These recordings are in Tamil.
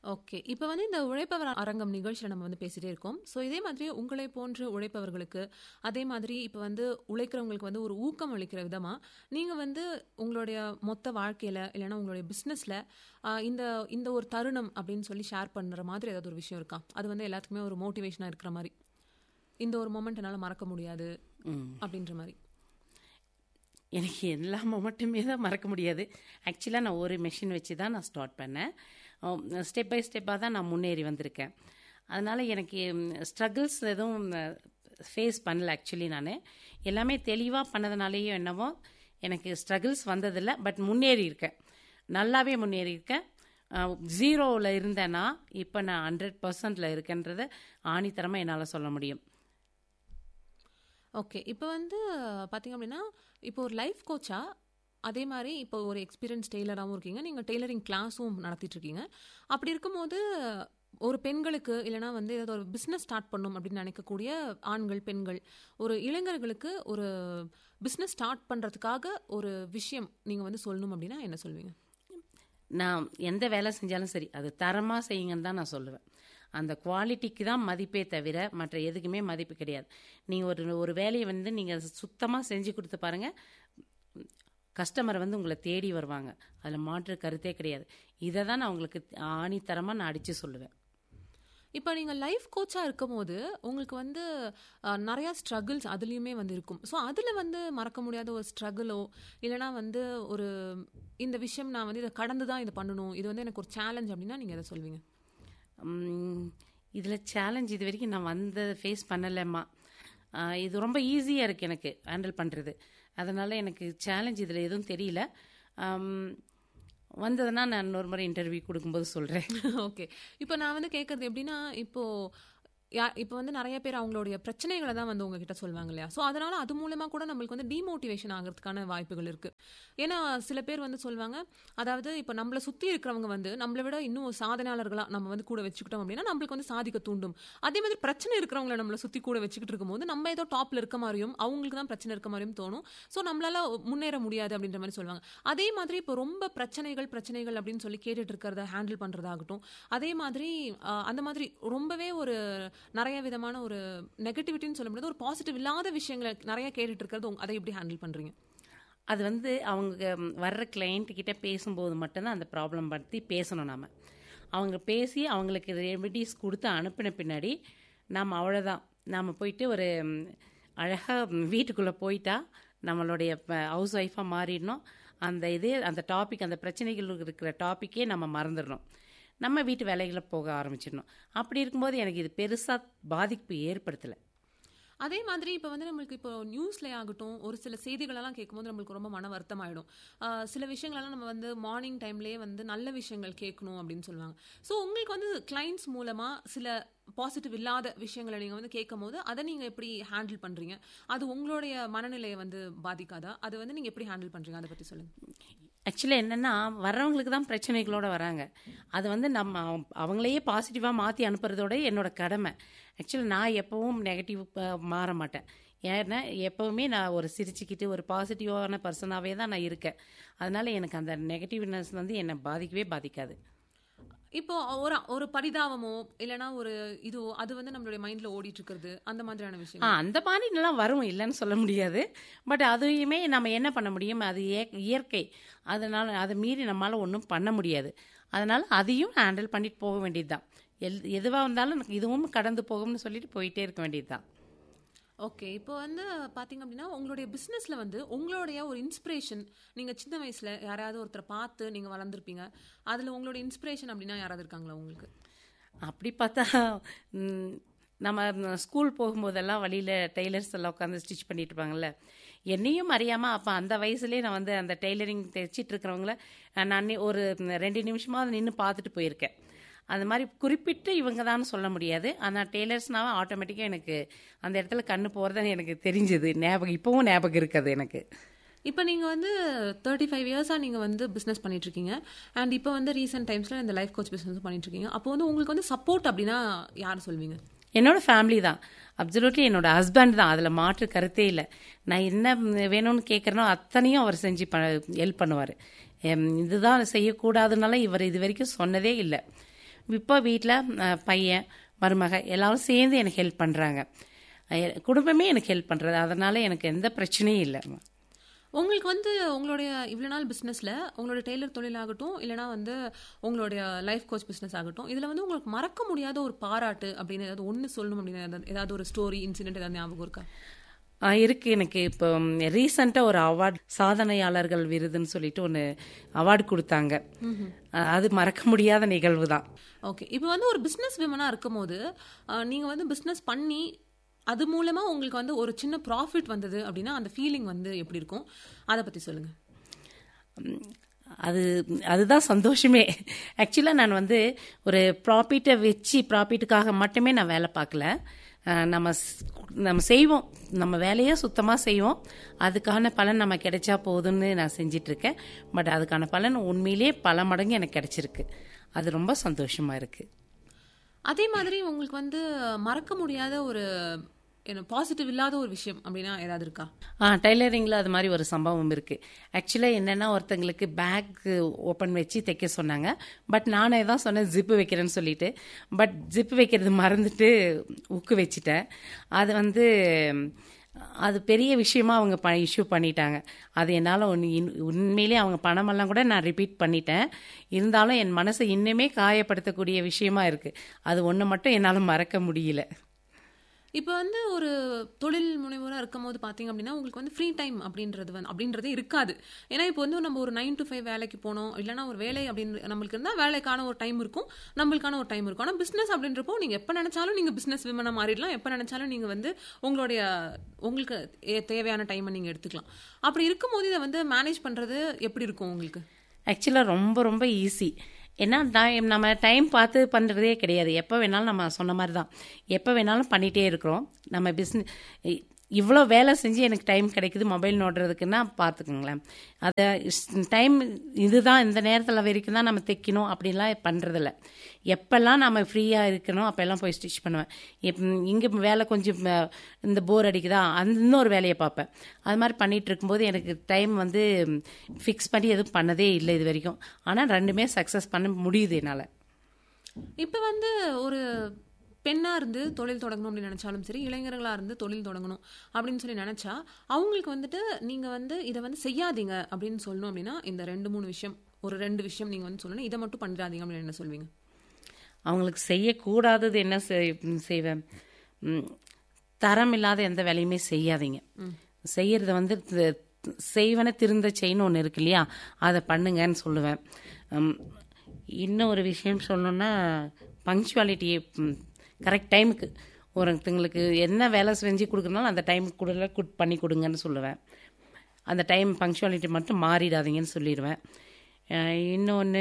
ஓகே இப்போ வந்து இந்த உழைப்பவர் அரங்கம் நிகழ்ச்சியில் நம்ம வந்து பேசிட்டே இருக்கோம் ஸோ இதே மாதிரி உங்களை போன்று உழைப்பவர்களுக்கு அதே மாதிரி இப்போ வந்து உழைக்கிறவங்களுக்கு வந்து ஒரு ஊக்கம் அளிக்கிற விதமாக நீங்கள் வந்து உங்களுடைய மொத்த வாழ்க்கையில் இல்லைன்னா உங்களுடைய பிஸ்னஸில் இந்த இந்த ஒரு தருணம் அப்படின்னு சொல்லி ஷேர் பண்ணுற மாதிரி ஏதாவது ஒரு விஷயம் இருக்கா அது வந்து எல்லாத்துக்குமே ஒரு மோட்டிவேஷனாக இருக்கிற மாதிரி இந்த ஒரு மொமெண்ட் என்னால் மறக்க முடியாது அப்படின்ற மாதிரி எனக்கு எல்லா மொமெண்ட்டுமே தான் மறக்க முடியாது ஆக்சுவலாக நான் ஒரு மெஷின் வச்சு தான் நான் ஸ்டார்ட் பண்ணேன் ஸ்டெப் பை ஸ்டெப்பாக தான் நான் முன்னேறி வந்திருக்கேன் அதனால் எனக்கு ஸ்ட்ரகிள்ஸ் எதுவும் ஃபேஸ் பண்ணல ஆக்சுவலி நான் எல்லாமே தெளிவாக பண்ணதுனாலேயோ என்னவோ எனக்கு ஸ்ட்ரகிள்ஸ் வந்ததில்லை பட் முன்னேறி இருக்கேன் நல்லாவே முன்னேறி இருக்கேன் ஜீரோவில் இருந்தேன்னா இப்போ நான் ஹண்ட்ரட் பர்சன்டில் இருக்கேன்றதை ஆணித்தரமாக என்னால் சொல்ல முடியும் ஓகே இப்போ வந்து பார்த்தீங்க அப்படின்னா இப்போ ஒரு லைஃப் கோச்சா அதே மாதிரி இப்போ ஒரு எக்ஸ்பீரியன்ஸ் டெய்லராகவும் இருக்கீங்க நீங்கள் டெய்லரிங் கிளாஸும் நடத்திட்டு இருக்கீங்க அப்படி இருக்கும்போது ஒரு பெண்களுக்கு இல்லைனா வந்து ஏதாவது ஒரு பிஸ்னஸ் ஸ்டார்ட் பண்ணும் அப்படின்னு நினைக்கக்கூடிய ஆண்கள் பெண்கள் ஒரு இளைஞர்களுக்கு ஒரு பிஸ்னஸ் ஸ்டார்ட் பண்ணுறதுக்காக ஒரு விஷயம் நீங்கள் வந்து சொல்லணும் அப்படின்னா என்ன சொல்வீங்க நான் எந்த வேலை செஞ்சாலும் சரி அது தரமாக செய்யுங்கன்னு தான் நான் சொல்லுவேன் அந்த குவாலிட்டிக்கு தான் மதிப்பே தவிர மற்ற எதுக்குமே மதிப்பு கிடையாது நீங்கள் ஒரு ஒரு வேலையை வந்து நீங்கள் சுத்தமாக செஞ்சு கொடுத்து பாருங்கள் கஸ்டமர் வந்து உங்களை தேடி வருவாங்க அதில் மாற்று கருத்தே கிடையாது இதை தான் நான் உங்களுக்கு ஆணித்தரமாக நான் அடித்து சொல்லுவேன் இப்போ நீங்கள் லைஃப் கோச்சாக இருக்கும் போது உங்களுக்கு வந்து நிறையா ஸ்ட்ரகிள்ஸ் அதுலேயுமே வந்து இருக்கும் ஸோ அதில் வந்து மறக்க முடியாத ஒரு ஸ்ட்ரகிளோ இல்லைனா வந்து ஒரு இந்த விஷயம் நான் வந்து இதை கடந்து தான் இதை பண்ணணும் இது வந்து எனக்கு ஒரு சேலஞ்ச் அப்படின்னா நீங்கள் எதை சொல்வீங்க இதில் சேலஞ்ச் இது வரைக்கும் நான் வந்து ஃபேஸ் பண்ணலைம்மா இது ரொம்ப ஈஸியாக இருக்குது எனக்கு ஹேண்டில் பண்ணுறது அதனால் எனக்கு சேலஞ்ச் இதில் எதுவும் தெரியல வந்ததுன்னா நான் இன்னொரு முறை இன்டர்வியூ கொடுக்கும்போது சொல்கிறேன் ஓகே இப்போ நான் வந்து கேட்குறது எப்படின்னா இப்போது யா இப்போ வந்து நிறைய பேர் அவங்களுடைய பிரச்சனைகளை தான் வந்து உங்ககிட்ட சொல்லுவாங்க இல்லையா ஸோ அதனால அது மூலமாக கூட நம்மளுக்கு வந்து டிமோட்டிவேஷன் ஆகிறதுக்கான வாய்ப்புகள் இருக்கு ஏன்னா சில பேர் வந்து சொல்லுவாங்க அதாவது இப்போ நம்மளை சுற்றி இருக்கிறவங்க வந்து நம்மளை விட இன்னும் சாதனையாளர்களாக நம்ம வந்து கூட வச்சுக்கிட்டோம் அப்படின்னா நம்மளுக்கு வந்து சாதிக்க தூண்டும் அதே மாதிரி பிரச்சனை இருக்கிறவங்கள நம்மளை சுற்றி கூட வச்சுக்கிட்டு இருக்கும்போது நம்ம ஏதோ டாப்ல இருக்க மாதிரியும் அவங்களுக்கு தான் பிரச்சனை இருக்க மாதிரியும் தோணும் ஸோ நம்மளால முன்னேற முடியாது அப்படின்ற மாதிரி சொல்லுவாங்க அதே மாதிரி இப்போ ரொம்ப பிரச்சனைகள் பிரச்சனைகள் அப்படின்னு சொல்லி கேட்டுட்டு இருக்கிறத ஹேண்டில் பண்ணுறதாகட்டும் அதே மாதிரி அந்த மாதிரி ரொம்பவே ஒரு நிறைய விதமான ஒரு நெகட்டிவிட்டின்னு சொல்ல முடியாது ஒரு பாசிட்டிவ் இல்லாத விஷயங்களை நிறைய கேட்டுட்டு இருக்கிறது அதை எப்படி ஹேண்டில் பண்ணுறீங்க அது வந்து அவங்க வர்ற கிளைண்ட் கிட்ட பேசும்போது மட்டும்தான் அந்த ப்ராப்ளம் பற்றி பேசணும் நாம் அவங்க பேசி அவங்களுக்கு ரெமிடிஸ் கொடுத்து அனுப்பின பின்னாடி நாம் அவ்வளோதான் நாம் போயிட்டு ஒரு அழகாக வீட்டுக்குள்ளே போயிட்டா நம்மளுடைய ஹவுஸ் ஒய்ஃபாக மாறிடணும் அந்த இதே அந்த டாபிக் அந்த பிரச்சனைகள் இருக்கிற டாப்பிக்கே நம்ம மறந்துடணும் நம்ம வீட்டு வேலைகளை போக ஆரம்பிச்சிடணும் அப்படி இருக்கும்போது எனக்கு இது பெருசாக பாதிப்பு ஏற்படுத்தலை அதே மாதிரி இப்போ வந்து நம்மளுக்கு இப்போ நியூஸ்ல ஆகட்டும் ஒரு சில செய்திகளெல்லாம் கேட்கும்போது நம்மளுக்கு ரொம்ப மன வருத்தம் ஆகிடும் சில விஷயங்களெல்லாம் நம்ம வந்து மார்னிங் டைம்லேயே வந்து நல்ல விஷயங்கள் கேட்கணும் அப்படின்னு சொல்லுவாங்க ஸோ உங்களுக்கு வந்து கிளைண்ட்ஸ் மூலமாக சில பாசிட்டிவ் இல்லாத விஷயங்களை நீங்கள் வந்து கேட்கும் போது அதை நீங்கள் எப்படி ஹேண்டில் பண்ணுறீங்க அது உங்களுடைய மனநிலையை வந்து பாதிக்காதா அது வந்து நீங்கள் எப்படி ஹேண்டில் பண்ணுறீங்க அதை பற்றி சொல்லுங்கள் ஆக்சுவலாக என்னென்னா வர்றவங்களுக்கு தான் பிரச்சனைகளோட வராங்க அது வந்து நம்ம அவங்களையே பாசிட்டிவாக மாற்றி அனுப்புறதோட என்னோட கடமை ஆக்சுவலி நான் எப்பவும் நெகட்டிவ் மாற மாட்டேன் ஏன்னா எப்போவுமே நான் ஒரு சிரிச்சுக்கிட்டு ஒரு பாசிட்டிவான பர்சனாகவே தான் நான் இருக்கேன் அதனால எனக்கு அந்த நெகட்டிவ்னஸ் வந்து என்னை பாதிக்கவே பாதிக்காது இப்போ ஒரு ஒரு பரிதாபமோ இல்லைனா ஒரு இது அது வந்து நம்மளுடைய மைண்ட்ல ஓடிட்டு இருக்கிறது அந்த மாதிரியான விஷயம் ஆ அந்த மாதிரிலாம் வரும் இல்லைன்னு சொல்ல முடியாது பட் அதையுமே நம்ம என்ன பண்ண முடியும் அது இயற்கை அதனால அதை மீறி நம்மளால ஒன்றும் பண்ண முடியாது அதனால அதையும் ஹேண்டில் பண்ணிட்டு போக வேண்டியது தான் எல் எதுவாக இருந்தாலும் இதுவும் கடந்து போகும்னு சொல்லிட்டு போயிட்டே இருக்க வேண்டியது தான் ஓகே இப்போ வந்து பார்த்தீங்க அப்படின்னா உங்களுடைய பிஸ்னஸில் வந்து உங்களுடைய ஒரு இன்ஸ்பிரேஷன் நீங்கள் சின்ன வயசில் யாராவது ஒருத்தரை பார்த்து நீங்கள் வளர்ந்துருப்பீங்க அதில் உங்களுடைய இன்ஸ்பிரேஷன் அப்படின்னா யாராவது இருக்காங்களா உங்களுக்கு அப்படி பார்த்தா நம்ம ஸ்கூல் போகும்போதெல்லாம் வழியில் டெய்லர்ஸ் எல்லாம் உட்காந்து ஸ்டிச் பண்ணிட்டு இருப்பாங்கல்ல என்னையும் அறியாமல் அப்போ அந்த வயசுலேயே நான் வந்து அந்த டெய்லரிங் தைச்சிட்டு இருக்கிறவங்கள நான் ஒரு ரெண்டு நிமிஷமாக நின்று பார்த்துட்டு போயிருக்கேன் அந்த மாதிரி குறிப்பிட்டு இவங்க தான் சொல்ல முடியாது ஆனால் டெய்லர்ஸ்னாவே ஆட்டோமேட்டிக்காக எனக்கு அந்த இடத்துல கண்ணு போகிறத எனக்கு தெரிஞ்சது ஞாபகம் இப்போவும் ஞாபகம் இருக்குது எனக்கு இப்போ நீங்கள் வந்து தேர்ட்டி ஃபைவ் இயர்ஸாக நீங்கள் வந்து பிஸ்னஸ் பண்ணிட்டு இருக்கீங்க அண்ட் இப்போ வந்து ரீசெண்ட் டைம்ஸில் இந்த லைஃப் கோச் பிஸ்னஸ் பண்ணிட்டு இருக்கீங்க அப்போ வந்து உங்களுக்கு வந்து சப்போர்ட் அப்படின்னா யார் சொல்வீங்க என்னோட ஃபேமிலி தான் அப்சல்யூட்லி என்னோட ஹஸ்பண்ட் தான் அதில் மாற்று கருத்தே இல்லை நான் என்ன வேணும்னு கேட்குறேனோ அத்தனையும் அவர் செஞ்சு ப ஹெல்ப் பண்ணுவார் இதுதான் செய்யக்கூடாதுனால இவர் இது வரைக்கும் சொன்னதே இல்லை இப்போ வீட்டில் பையன் மருமக எல்லாரும் சேர்ந்து எனக்கு ஹெல்ப் பண்ணுறாங்க குடும்பமே எனக்கு ஹெல்ப் பண்ணுறது அதனால் எனக்கு எந்த பிரச்சனையும் இல்லை உங்களுக்கு வந்து உங்களுடைய இவ்வளோ நாள் பிஸ்னஸில் உங்களோட டெய்லர் தொழிலாகட்டும் இல்லைனா வந்து உங்களுடைய லைஃப் கோச் பிஸ்னஸ் ஆகட்டும் இதில் வந்து உங்களுக்கு மறக்க முடியாத ஒரு பாராட்டு அப்படின்னு ஏதாவது ஒன்று சொல்லணும் அப்படின்னு ஏதாவது- ஏதாவது ஒரு ஸ்டோரி இன்சிடென்ட் ஏதாவது ஞாபகம் இருக்கா ஆ, இருக்கு எனக்கு இப்போ ரீசண்டாக ஒரு அவார்ட் சாதனையாளர்கள் விருதுன்னு சொல்லிட்டு ஒன்று அவார்டு கொடுத்தாங்க ஆ, அது மறக்க முடியாத நிகழ்வு தான் ஓகே இப்போ வந்து ஒரு பிஸ்னஸ் விமனாக இருக்கும்போது நீங்கள் வந்து பிஸ்னஸ் பண்ணி அது மூலமாக உங்களுக்கு வந்து ஒரு சின்ன ப்ராஃபிட் வந்தது அப்படின்னா அந்த ஃபீலிங் வந்து எப்படி இருக்கும் அதை பற்றி சொல்லுங்கள் அது அதுதான் சந்தோஷமே ஆக்சுவலாக நான் வந்து ஒரு ப்ராஃபிட்டை வச்சு ப்ராஃபிட்டுக்காக மட்டுமே நான் வேலை பார்க்கல அஹ் நம்ம ஸ்- நம்ம செய்வோம் நம்ம வேலையை சுத்தமாக செய்வோம் அதுக்கான பலன் நம்ம கிடைச்சா போதும்னு நான் செஞ்சிட்ருக்கேன் பட் அதுக்கான பலன் உண்மையிலேயே பல மடங்கு எனக்கு கிடைச்சிருக்கு அது ரொம்ப சந்தோஷமாக இருக்குது அதே மாதிரி உங்களுக்கு வந்து மறக்க முடியாத ஒரு என்ன பாசிட்டிவ் இல்லாத ஒரு விஷயம் அப்படின்னா ஏதாவது இருக்கா ஆ டைலரிங்கில் அது மாதிரி ஒரு சம்பவம் இருக்குது ஆக்சுவலாக என்னென்னா ஒருத்தங்களுக்கு பேக் ஓப்பன் வச்சு தைக்க சொன்னாங்க பட் நானே தான் சொன்னேன் ஜிப்பு வைக்கிறேன்னு சொல்லிட்டு பட் ஜிப்பு வைக்கிறது மறந்துட்டு உக்கு வச்சுட்டேன் அது வந்து அது பெரிய விஷயமா அவங்க ப இஷ்யூ பண்ணிட்டாங்க அது என்னால் ஒன்று உண்மையிலே அவங்க பணமெல்லாம் கூட நான் ரிப்பீட் பண்ணிட்டேன் இருந்தாலும் என் மனசை இன்னுமே காயப்படுத்தக்கூடிய விஷயமா இருக்குது அது ஒன்று மட்டும் என்னால் மறக்க முடியல இப்போ வந்து ஒரு தொழில் முனைவோராக இருக்கும் போது பார்த்தீங்க அப்படின்னா உங்களுக்கு வந்து ஃப்ரீ டைம் அப்படின்றது வந்து அப்படின்றதே இருக்காது ஏன்னா இப்போ வந்து நம்ம ஒரு நைன் டு ஃபைவ் வேலைக்கு போனோம் இல்லைனா ஒரு வேலை அப்படின்னு நம்மளுக்கு இருந்தால் வேலைக்கான ஒரு டைம் இருக்கும் நம்மளுக்கான ஒரு டைம் இருக்கும் ஆனால் பிஸ்னஸ் அப்படின்றப்போ நீங்கள் எப்போ நினச்சாலும் நீங்கள் பிஸ்னஸ் விமனாக மாறிடலாம் எப்போ நினச்சாலும் நீங்கள் வந்து உங்களுடைய உங்களுக்கு ஏ- தேவையான டைமை நீங்கள் எடுத்துக்கலாம் அப்படி இருக்கும்போது இதை வந்து மேனேஜ் பண்ணுறது எப்படி இருக்கும் உங்களுக்கு ஆக்சுவலாக ரொம்ப ரொம்ப ஈஸி ஏன்னா டைம் நம்ம டைம் பார்த்து பண்ணுறதே கிடையாது எப்போ வேணாலும் நம்ம சொன்ன மாதிரி தான் எப்போ வேணாலும் பண்ணிகிட்டே இருக்கிறோம் நம்ம பிஸ்னஸ் இவ்வளோ வேலை செஞ்சு எனக்கு டைம் கிடைக்குது மொபைல் நோண்டுறதுக்குன்னா பார்த்துக்கோங்களேன் அதை டைம் இதுதான் இந்த நேரத்தில் வரைக்கும் தான் நம்ம தைக்கணும் அப்படின்லாம் பண்ணுறதில்ல எப்போல்லாம் நம்ம ஃப்ரீயாக இருக்கணும் அப்போல்லாம் போய் ஸ்டிச் பண்ணுவேன் எப் இங்கே வேலை கொஞ்சம் ம- இந்த போர் அடிக்குதா அந்த இன்னொரு வேலையை பார்ப்பேன் அது மாதிரி பண்ணிட்டு இருக்கும்போது எனக்கு டைம் வந்து ஃபிக்ஸ் பண்ணி எதுவும் பண்ணதே இல்லை இது வரைக்கும் ஆனால் ரெண்டுமே சக்ஸஸ் பண்ண முடியுது என்னால் இப்போ வந்து ஒரு பெண்ணாக இருந்து தொழில் தொடங்கணும் அப்படின்னு நினச்சாலும் சரி இளைஞர்களாக இருந்து தொழில் தொடங்கணும் அப்படின்னு சொல்லி நினச்சா அவங்களுக்கு வந்துட்டு நீங்கள் வந்து இதை வந்து செய்யாதீங்க அப்படின்னு சொல்லணும் அப்படின்னா இந்த ரெண்டு மூணு விஷயம் ஒரு ரெண்டு விஷயம் நீங்கள் வந்து சொல்லணும் இதை மட்டும் பண்ணிடாதீங்க அப்படின்னு என்ன சொல்வீங்க அவங்களுக்கு செய்யக்கூடாதது என்ன செய்- செய்வேன் ம், தரம் இல்லாத எந்த வேலையுமே செய்யாதீங்க செய்யறத வந்து தி- செய்வன திருந்த செய்யணும் ஒன்று இருக்கு இல்லையா அதை பண்ணுங்கன்னு சொல்லுவேன் ம், இன்னும் ஒரு விஷயம் சொல்லணும்னா பங்க்சுவாலிட்டி கரெக்ட் டைமுக்கு ஒருத்தங்களுக்கு என்ன வேலை செஞ்சு கொடுக்குறனாலும் அந்த டைமுக்கு கொடுல குட் பண்ணி கொடுங்கன்னு சொல்லுவேன் அந்த டைம் பங்க்சுவாலிட்டி மட்டும் மாறிடாதீங்கன்னு சொல்லிடுவேன் இன்னொன்று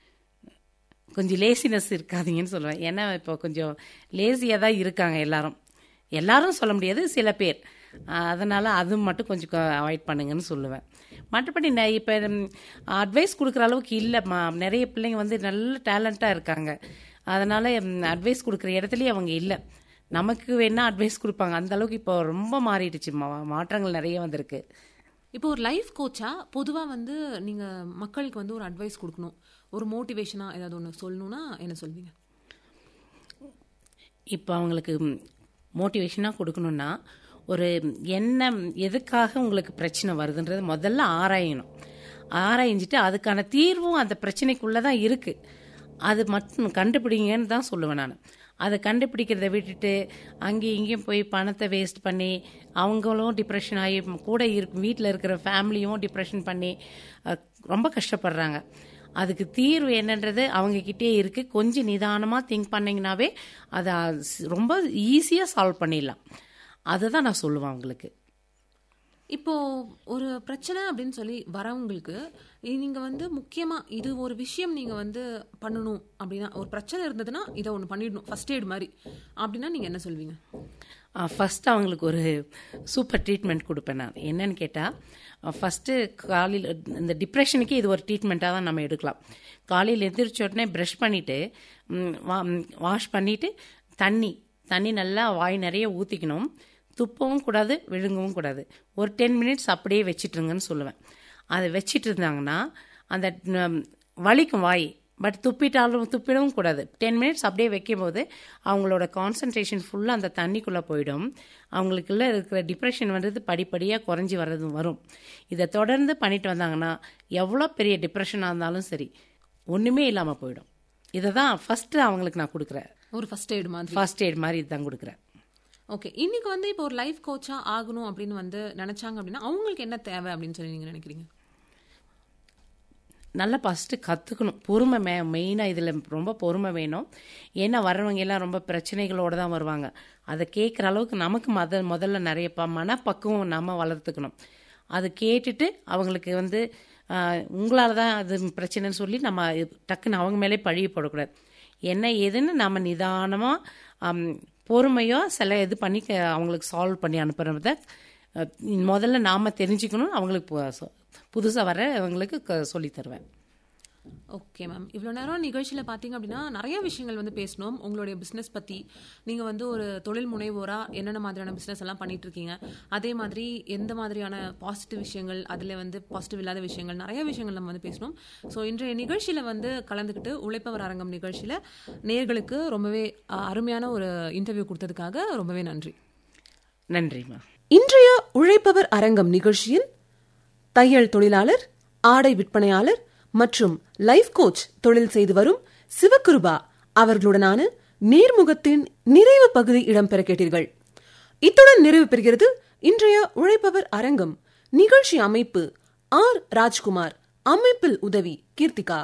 கொஞ்சம் லேசினஸ் இருக்காதீங்கன்னு சொல்லுவேன் ஏன்னா இப்போ கொஞ்சம் லேசியாக தான் இருக்காங்க எல்லாரும் எல்லாரும் சொல்ல முடியாது சில பேர் அஹ் அதனால அது மட்டும் கொஞ்சம் அவாய்ட் பண்ணுங்கன்னு சொல்லுவேன் மற்றபடி நான் இப்போ அட்வைஸ் கொடுக்குற அளவுக்கு இல்லைம்மா நிறைய பிள்ளைங்க வந்து நல்ல டேலண்ட்டாக இருக்காங்க அதனால அட்வைஸ் கொடுக்குற இடத்துலயே அவங்க இல்லை நமக்கு வேணா அட்வைஸ் கொடுப்பாங்க அந்த அளவுக்கு இப்போ ரொம்ப மாறிடுச்சு மா- மாற்றங்கள் நிறைய வந்திருக்கு இப்போ ஒரு லைஃப் கோச்சா பொதுவாக வந்து நீங்கள் மக்களுக்கு வந்து ஒரு அட்வைஸ் கொடுக்கணும் ஒரு மோட்டிவேஷனாக ஏதாவது ஒன்று சொல்லணும்னா என்ன சொல்வீங்க இப்போ அவங்களுக்கு மோட்டிவேஷனாக கொடுக்கணுன்னா ஒரு என்ன எதுக்காக உங்களுக்கு பிரச்சனை வருதுன்றது முதல்ல ஆராயணும் ஆராய்ஞ்சிட்டு அதுக்கான தீர்வும் அந்த பிரச்சனைக்குள்ளே தான் இருக்குது அது மட்டும் கண்டுபிடிங்கன்னு தான் சொல்லுவேன் நான் அதை கண்டுபிடிக்கிறத விட்டுட்டு அங்கேயும் இங்கேயும் போய் பணத்தை வேஸ்ட் பண்ணி அவங்களும் டிப்ரெஷன் ஆகி கூட இருக்கு வீட்டில் இருக்கிற ஃபேமிலியும் டிப்ரெஷன் பண்ணி அஹ், ரொம்ப கஷ்டப்படுறாங்க அதுக்கு தீர்வு என்னன்றது அவங்க கிட்டே இருக்கு கொஞ்சம் நிதானமாக திங்க் பண்ணிங்கனாவே அதை ஸ்- ரொம்ப ஈஸியாக சால்வ் பண்ணிடலாம் அதை தான் நான் சொல்லுவேன் அவங்களுக்கு இப்போ ஒரு பிரச்சனை அப்படின்னு சொல்லி வரவங்களுக்கு இ- நீங்க வந்து முக்கியமா இது ஒரு விஷயம் நீங்க வந்து பண்ணணும் அப்படின்னா ஒரு பிரச்சனை இருந்ததுன்னா இதை ஒன்று பண்ணிடணும் ஃபர்ஸ்ட் எய்ட் மாதிரி அப்படின்னா நீங்க என்ன சொல்வீங்க ஃபஸ்ட் அவங்களுக்கு ஒரு சூப்பர் ட்ரீட்மெண்ட் கொடுப்பேன் நான் என்னன்னு கேட்டால் ஃபஸ்ட்டு காலையில் இந்த டிப்ரெஷனுக்கு இது ஒரு ட்ரீட்மெண்ட்டாக தான் நம்ம எடுக்கலாம் காலையில் எந்திரிச்ச உடனே ப்ரஷ் பண்ணிவிட்டு வாஷ் பண்ணிவிட்டு தண்ணி தண்ணி நல்லா வாய் நிறைய ஊற்றிக்கணும் துப்பவும் கூடாது விழுங்கவும் கூடாது ஒரு டென் மினிட்ஸ் அப்படியே வச்சிட்ருங்கன்னு சொல்லுவேன் அதை வச்சிட்டு இருந்தாங்கன்னா அந்த ம், வலிக்கும் வாய் பட் துப்பிட்டாலும் துப்பிடவும் கூடாது டென் மினிட்ஸ் அப்படியே வைக்கும்போது அவங்களோட கான்சன்ட்ரேஷன் ஃபுல்லாக அந்த தண்ணிக்குள்ளே போயிடும் அவங்களுக்குள்ள இருக்கிற டிப்ரெஷன் வந்தது படிப்படியாக குறைஞ்சி வர்றது வரும் இதை தொடர்ந்து பண்ணிட்டு வந்தாங்கன்னா எவ்வளோ பெரிய டிப்ரெஷனாக இருந்தாலும் சரி ஒன்றுமே இல்லாமல் போயிடும் இதை தான் ஃபஸ்ட்டு அவங்களுக்கு நான் கொடுக்குறேன் ஒரு ஃபர்ஸ்ட் எய்டு மாதிரி ஃபர்ஸ்ட் எய்ட் மாதிரி இதுதான் கொடுக்குறேன் ஓகே இன்னைக்கு வந்து இப்போ ஒரு லைஃப் கோச்சா ஆகணும் அப்படின்னு வந்து நினைச்சாங்க அப்படின்னா அவங்களுக்கு என்ன தேவை அப்படின்னு சொல்லி நீங்க நினைக்கிறீங்க நல்லா ஃபஸ்ட்டு கற்றுக்கணும் பொறுமை மே மெயினாக இதில் ரொம்ப பொறுமை வேணும் ஏன்னா வர்றவங்க எல்லாம் ரொம்ப பிரச்சனைகளோடு தான் வருவாங்க அதை கேட்குற அளவுக்கு நமக்கு மத முதல்ல நிறைய ப மனப்பக்குவம் நம்ம வளர்த்துக்கணும் அதை கேட்டுட்டு அவங்களுக்கு வந்து உங்களால் தான் அது பிரச்சனைன்னு சொல்லி நம்ம டக்குன்னு அவங்க மேலே பழிய போடக்கூடாது என்ன ஏதுன்னு நம்ம நிதானமாக பொறுமையோ சில இது பண்ணி க- அவங்களுக்கு சால்வ் பண்ணி அனுப்புறத அஹ், முதல்ல நாம் தெரிஞ்சுக்கணும் அவங்களுக்கு புதுசாக வர அவங்களுக்கு க- சொல்லித் தருவேன் ஓகே மேம் இவ்வளோ நேரம் நிகழ்ச்சியில் பார்த்தீங்க அப்படின்னா நிறைய விஷயங்கள் வந்து பேசணும் உங்களுடைய பிஸ்னஸ் பற்றி நீங்கள் வந்து ஒரு தொழில் முனைவோராக என்னென்ன மாதிரியான பிஸ்னஸ் எல்லாம் பண்ணிட்டு இருக்கீங்க அதே மாதிரி எந்த மாதிரியான பாசிட்டிவ் விஷயங்கள் அதில் வந்து பாசிட்டிவ் இல்லாத விஷயங்கள் நிறைய விஷயங்கள் நம்ம வந்து பேசணும் ஸோ இன்றைய நிகழ்ச்சியில் வந்து கலந்துக்கிட்டு உழைப்பவர் அரங்கம் நிகழ்ச்சியில் நேர்களுக்கு ரொம்பவே அஹ், அருமையான ஒரு இன்டர்வியூ கொடுத்ததுக்காக ரொம்பவே நன்றி நன்றிம்மா இன்றைய உழைப்பவர் அரங்கம் நிகழ்ச்சியில் தையல் தொழிலாளர் ஆடை விற்பனையாளர் மற்றும் லைஃப் கோச் தொழில் செய்து வரும் சிவகுருபா அவர்களுடனான நேர்முகத்தின் நிறைவு பகுதி இடம்பெற கேட்டீர்கள் இத்துடன் நிறைவு பெறுகிறது இன்றைய உழைப்பவர் அரங்கம் நிகழ்ச்சி அமைப்பு ஆர் ராஜ்குமார் அமைப்பில் உதவி கீர்த்திகா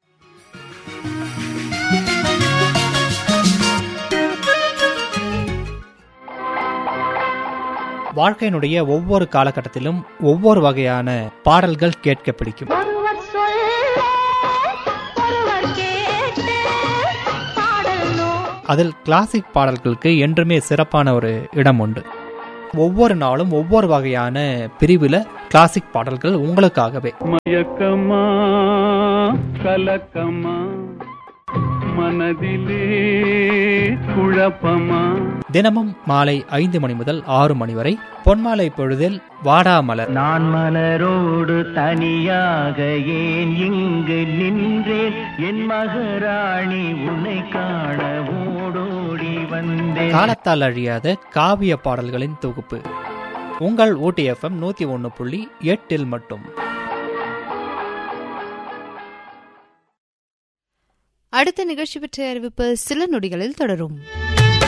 வாழ்க்கையினுடைய ஒவ்வொரு காலகட்டத்திலும் ஒவ்வொரு வகையான பாடல்கள் கேட்க பிடிக்கும் ஒருவர் சொல்ல ஒருவர் கேட்டு பாடணும் அதில் கிளாசிக் பாடல்களுக்கு என்றுமே சிறப்பான ஒரு இடம் உண்டு ஒவ்வொரு நாளும் ஒவ்வொரு வகையான பிரிவில் கிளாசிக் பாடல்கள் உங்களுக்காகவே மயக்கமா கலக்கமா மனதிலே குழப்பமா தினமும் மாலை ஐந்து மணி முதல் ஆறு மணி வரை பொன்மாலை பொழுதில் வாடாமலர் நான் மலரோடு தனியாக ஏன் இங்கு நின்றேன் என் மகராணி உன்னை காண ஓடோடி வந்தேன் காலத்தால் அழியாத காவிய பாடல்களின் தொகுப்பு உங்கள் ஊட்டி எஃப்எம் நூத்தி ஒன்று புள்ளி எட்டில் மட்டும் அடுத்த நிகழ்ச்சி பற்றிய அறிவிப்பு சில நொடிகளில் தொடரும்